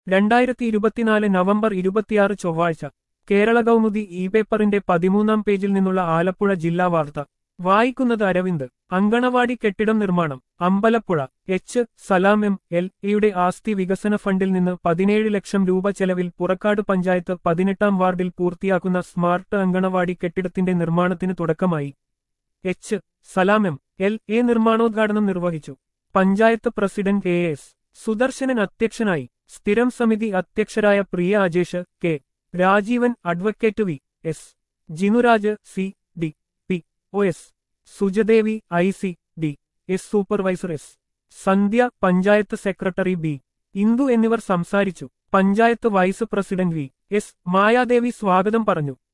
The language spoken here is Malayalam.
രണ്ടായിരത്തി ഇരുപത്തിനാല് നവംബർ ഇരുപത്തിയാറ് ചൊവ്വാഴ്ച കേരള കൗമുദി ഇ പേപ്പറിന്റെ പതിമൂന്നാം പേജിൽ നിന്നുള്ള ആലപ്പുഴ ജില്ലാ വാർത്ത വായിക്കുന്നത് അരവിന്ദ് അങ്കണവാടി കെട്ടിടം നിർമ്മാണം Ambalappuzha H Salam M L എയുടെ ആസ്തി വികസന ഫണ്ടിൽ നിന്ന് പതിനേഴ് ലക്ഷം രൂപ ചെലവിൽ പുറക്കാട് പഞ്ചായത്ത് പതിനെട്ടാം വാർഡിൽ പൂർത്തിയാക്കുന്ന സ്മാർട്ട് അങ്കണവാടി കെട്ടിടത്തിന്റെ നിർമ്മാണത്തിന് തുടക്കമായി H Salam M L A നിർമ്മാണോദ്ഘാടനം നിർവഹിച്ചു panchayat president A S Sudarsanan അധ്യക്ഷനായി സ്ഥിരം സമിതി അധ്യക്ഷരായ Priya Ajesh K Rajeevan advocate V S Jinuraj C D P O S Sujadevi I C D S supervisor S Sandhya panchayat secretary B Indu എന്നിവർ സംസാരിച്ചു panchayat vice president V S Mayadevi സ്വാഗതം പറഞ്ഞു